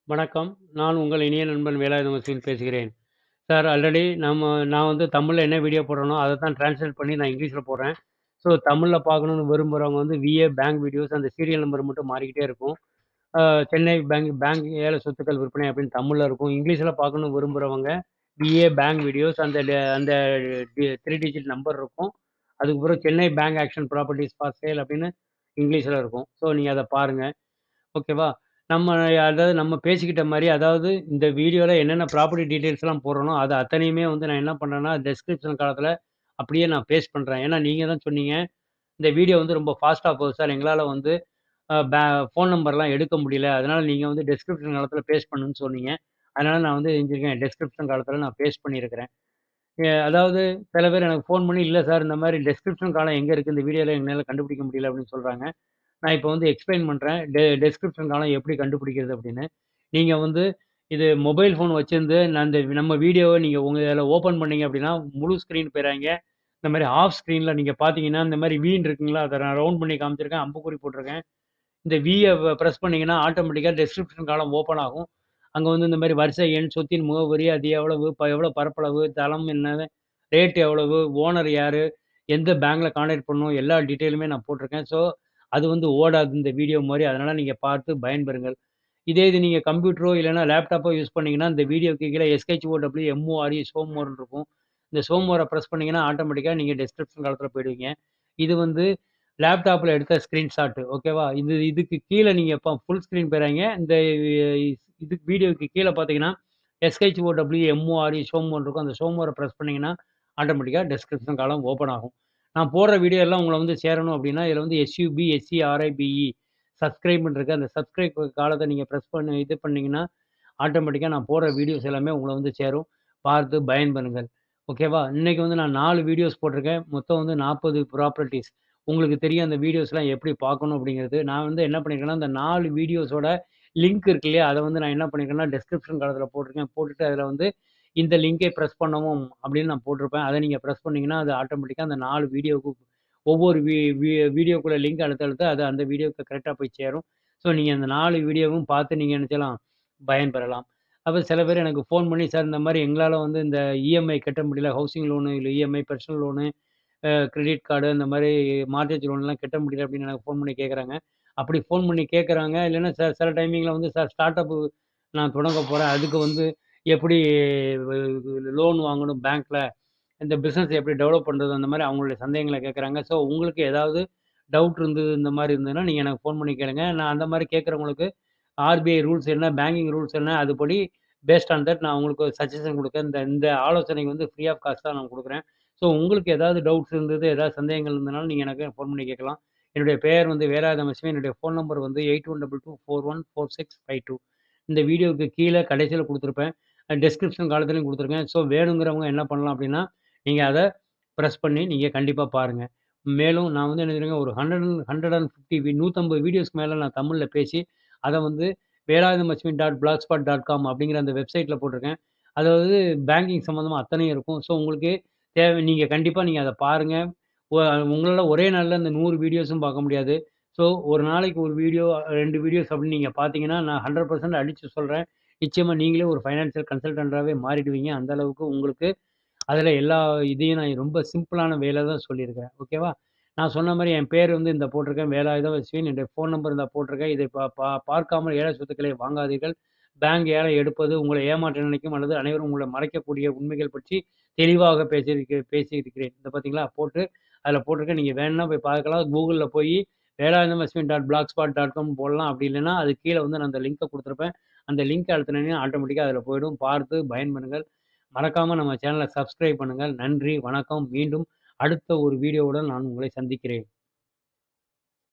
வணக்கம். நான் உங்கள் இனிய நண்பன் வேலாயுதமசிவன் பேசுகிறேன். சார் ஆல்ரெடி நம்ம நான் வந்து தமிழ்ல என்ன வீடியோ போடுறேனோ, அத தான் டிரான்ஸ்லேட் பண்ணி நான் இங்கிலீஷ்ல போடுறேன். ஸோ தமிழ்ல பார்க்கணும்னு விரும்புறவங்க வந்து விஏ பேங்க் வீடியோஸ் அந்த சீரியல் நம்பர் மட்டும் மாறிக்கிட்டே இருக்கும். அ சென்னை பேங்க் பேங்க் ஏல சொத்துக்கள் விற்பனை அப்படின்னு தமிழ்ல இருக்கும். இங்கிலீஷ்ல பார்க்கணும்னு விரும்புறவங்க விஏ பேங்க் வீடியோஸ் அந்த ட அந்த டி 3 டிஜிட் நம்பர் இருக்கும். அதுக்கப்புறம் Chennai bank auction properties for sale அப்படின்னு இங்கிலீஷ்ல இருக்கும். ஸோ நீங்க அத பாருங்க. ஓகேவா? நம்ம அதாவது நம்ம பேசிக்கிட்ட மாரி அதாவது இந்த வீடியோல என்னென்ன ப்ராப்பர்ட்டி டீட்டெயில்ஸ்லாம் போடுறேனோ, அது அத்தனையுமே வந்து நான் என்ன பண்றேன்னா, டெஸ்கிரிப்ஷன் காலத்தில அப்படியே நான் பேஸ்ட் பண்றேன். ஏன்னா நீங்க தான் சொன்னீங்க, இந்த வீடியோ வந்து ரொம்ப ஃபாஸ்ட்டா போகுது சார். எங்களால வந்து அ பே ஃபோன் நம்பர்லாம் எடுக்க முடியல. அதனால நீங்க வந்து டெஸ்கிரிப்ஷன் காலத்தில பேஸ்ட் பண்ணுன்னு சொன்னீங்க. அதனால நான் வந்து செஞ்சிருக்கேன். டெஸ்கிரிப்ஷன் காலத்தில நான் பேஸ்ட் பண்ணியிருக்கிறேன். எ அதாவது சில பேர் எனக்கு ஃபோன் பண்ணி, "இல்ல சார் இந்த மாரி டெஸ்கிரிப்ஷன் காலம் எங்க இருக்கு? இந்த வீடியோல எங்களால கண்டுபிடிக்க முடியல" அப்படின்னு சொல்றாங்க. நான் இப்ப வந்து எக்ஸ்ப்ளைன் பண்றேன். டெ டெஸ்கிரிப்ஷன் காலம் எப்படி கண்டுபிடிக்கிறது அப்படின்னு. நீங்க வந்து இது மொபைல் ஃபோன் வச்சிருந்து நான் இந்த நம்ம வீடியோவ நீங்க உங்க இதில ஓப்பன் பண்ணீங்க அப்படின்னா, முழு ஸ்க்ரீன் போயிறாய்ங்க. இந்த மாரி ஆஃப் ஸ்க்ரீன்ல நீங்க பார்த்தீங்கன்னா, இந்த மாரி வீன்னு இருக்குங்களா? அத நான் ரவுண்ட் பண்ணி காமிச்சிருக்கேன். அம்புக்குறி போட்டிருக்கேன். இந்த விய வ பிரஸ் பண்ணீங்கன்னா, ஆட்டோமேட்டிக்கா டெஸ்கிரிப்ஷன் காலம் ஓப்பன் ஆகும். அங்க வந்து இந்த மாரி வரிசை எண், சொத்தின் முகவரி, அது எவ்வளவு, ப எவ்வளோ பரப்பளவு, தளம் என்ன, ரேட் எவ்வளவு, ஓனர் யாரு, எந்த பேங்க்ல கான்டாக்ட் பண்ணணும், எல்லா டீட்டெயிலுமே நான் போட்டிருக்கேன். ஸோ அது வந்து ஓடாது இந்த வீடியோ மாரி. அதனால நீங்க பார்த்து பயன்பெறுங்கள். இதே இது நீங்க கம்ப்யூட்டரோ இல்லன்னா லேப்டாப்போ யூஸ் பண்ணீங்கன்னா, இந்த வீடியோக்கு கீழ எஸ்ஹெச்ஓடபிள்யூ எம்ஓஆர்இ ஷோ மோர்ன்னு இருக்கும். இந்த ஷோ மோர பிரஸ் பண்ணீங்கன்னா, ஆட்டோமேட்டிக்கா நீங்க டெஸ்கிரிப்ஷன் காலத்தில போயிடுவீங்க. இது வந்து லேப்டாப்ல எடுத்த ஸ்கிரீன்ஷாட் ஓகேவா? இது இதுக்கு கீழ நீங்க இப்ப ஃபுல் ஸ்க்ரீன் போயிறாய்ங்க. இந்த இது வீடியோக்கு கீழ பார்த்தீங்கன்னா, எஸ்ஹெச்ஓடபிள்யூ எம்ஓஆர்இ ஷோ மோர்ன்னு இருக்கும். அந்த ஷோ மோர பிரஸ் பண்ணீங்கன்னா, ஆட்டோமேட்டிக்கா டெஸ்கிரிப்ஷன் காலம் ஓப்பன் ஆகும். நான் போடுற வீடியோ எல்லாம் உங்கள வந்து சேரணும் அப்படின்னா, இதில வந்து எஸ்யூபி, எஸ்சிஆர்ஐபிஇ சப்ஸ்கிரைப்ன்னு இருக்கு. அந்த சப்ஸ்கிரைப் காலத்த நீங்க பிரஸ் பண்ணி இது பண்ணீங்கன்னா, ஆட்டோமேட்டிக்கா நான் போடுற வீடியோஸ் எல்லாமே உங்கள வந்து சேரும். பார்த்து பயன்பெறுங்கள். ஓகேவா? இன்னைக்கு வந்து நான் 4 வீடியோஸ் போட்டிருக்கேன். மொத்தம் வந்து 40 ப்ராப்பர்ட்டீஸ். உங்களுக்கு தெரியும் அந்த வீடியோஸ்லாம் எப்படி பார்க்கணும் அப்படிங்கிறது. நான் வந்து என்ன பண்ணியிருக்கேன்னா, அந்த 4 வீடியோஸோட லிங்க் இருக்கு இல்லையா? அத வந்து நான் என்ன பண்ணியிருக்கேன்னா, டெஸ்கிரிப்ஷன் காலத்தில போட்டிருக்கேன். போட்டுட்டு அதில வந்து இந்த லிங்கை பிரஸ் பண்ணவும் அப்படின்னு நான் போட்டிருப்பேன். அத நீங்க பிரஸ் பண்ணீங்கன்னா, அது ஆட்டோமேட்டிக்கா அந்த 4 வீடியோவுக்கு ஒவ்வொரு வீ வீ வீடியோக்குள்ள லிங்க் அழுத்த அழுத்த அது அந்த வீடியோவுக்கு கரெக்ட்டா போய் சேரும். ஸோ நீங்க அந்த 4 வீடியோவும் பார்த்து நீங்க என்ன செய்யலாம்? பயன்பெறலாம். அப்ப சில பேர் எனக்கு ஃபோன் பண்ணி, "சார் இந்த மாரி எங்களால வந்து இந்த இஎம்ஐ கட்ட முடியல. ஹவுசிங் லோனு, இல்ல இஎம்ஐ, பெர்சனல் லோனு, அ கிரெடிட் கார்டு இந்த மாரி மார்ட்கேஜ் லோன்லாம் கட்ட முடியல" அப்படின்னு எனக்கு ஃபோன் பண்ணி கேட்கறாங்க. அப்படி ஃபோன் பண்ணி கேட்கறாங்க. இல்லன்னா ச சில டைமிங்ல வந்து, "சார் ஸ்டார்ட் அப் நான் தொடங்க போறேன். அதுக்கு வந்து எப்படி லோன் வாங்கணும் பேங்க்ல? இந்த பிசினஸ் எப்படி டெவலப் பண்றது?" அந்த மாரி அவங்களுடைய சந்தேகங்கள கேட்கறாங்க. ஸோ உங்களுக்கு ஏதாவது டவுட் இருந்தது இந்த மாரி இருந்ததுன்னா, நீங்க எனக்கு ஃபோன் பண்ணி கேளுங்க. நான் அந்த மாரி கேட்கறவங்களுக்கு ஆர்பிஐ ரூல்ஸ் என்ன, பேங்கிங் ரூல்ஸ் என்ன, அதுபடி பேஸ்ட் ஆன் தட் நான் உங்களுக்கு சஜஷன் குடுக்கேன். இந்த இந்த ஆலோசனை வந்து ஃப்ரீ ஆஃப் காஸ்ட்டா நான் குடுக்குறேன். ஸோ உங்களுக்கு ஏதாவது டவுட்ஸ் இருந்தது, ஏதாவது சந்தேகங்கள் இருந்ததுனாலும் நீங்க எனக்கு ஃபோன் பண்ணி கேட்கலாம். என்னுடைய பெயர் வந்து வேலாயுதம் லட்சுமி. என்னுடைய ஃபோன் நம்பர் வந்து 8122414652. இந்த வீடியோவுக்கு கீழ கடைசியில குடுத்திருப்பேன். டெஸ்கிரிப்ஷன் காலத்திலயும் குடுத்துருக்கேன். ஸோ வேணுங்கிறவங்க என்ன பண்ணலாம் அப்படின்னா, நீங்க அத பிரஸ் பண்ணி நீங்க கண்டிப்பா பாருங்க. மேலும் நான் வந்து என்ன செய்றேங்க, ஒரு 100 150 வி 150 வீடியோஸ்க்கு மேல நான் தமிழ்ல பேசி, அத வந்து Velayudhamlakshmi dot blog spot dot com அப்படிங்கிற அந்த வெப்சைட்ல போட்டிருக்கேன். அதாவது பேங்கிங் சம்மந்தமா அத்தனையும் இருக்கும். ஸோ உங்களுக்கு தேவை நீங்க கண்டிப்பா நீங்க அத பாருங்க. ஒ உங்களால ஒரே நாள்ல இந்த 100 வீடியோஸும் பார்க்க முடியாது. ஸோ ஒரு நாளைக்கு 1 வீடியோ, 2 வீடியோஸ் அப்படின்னு நீங்க பார்த்தீங்கன்னா, நான் 100% அடிச்சு சொல்றேன். நிச்சயமா நீங்களே ஒரு ஃபைனான்சியல் கன்சல்டன்ட்டாவே மாறிடுவீங்க. அந்த அளவுக்கு உங்களுக்கு அதில எல்லா இதையும் நான் ரொம்ப சிம்பிளான வேல தான் சொல்லியிருக்கிறேன். ஓகேவா? நான் சொன்ன மாரி என் பேர் வந்து இந்த போட்டிருக்கேன். வேலாயுதம் லட்சுமி. என்னுடைய ஃபோன் நம்பர் இந்தா போட்டிருக்கேன். இதை பா பா பார்க்காமல் ஏல சொத்துக்களை வாங்காதீர்கள். பேங்க் ஏல எடுப்பது உங்களை ஏமாற்ற நினைக்கும் அல்லது அனைவரும் உங்களை மறைக்கக்கூடிய உண்மைகள் பற்றி தெளிவாக பேசியிருக்க பேசியிருக்கிறேன். இந்த பார்த்தீங்களா? போட்டு அதில போட்டிருக்கேன். நீங்க வேணும்னா போய் பார்க்கலாம். கூகுள்ல போயி Velayudham Lakshmi dot blog spot dot com போடலாம். அப்படி இல்லன்னா, அது கீழ வந்து நான் அந்த லிங்க குடுத்திருப்பேன். அந்த லிங்க் அழுத்துனீங்கன்னா ஆட்டோமேட்டிக்கா அதில போயிடும். பார்த்து பயன்பெறுங்கள். மறக்காம நம்ம சேனல சப்ஸ்கிரைப் பண்ணுங்கள். நன்றி, வணக்கம். மீண்டும் அடுத்த ஒரு வீடியோவுடன் நான் உங்களை சந்திக்கிறேன்.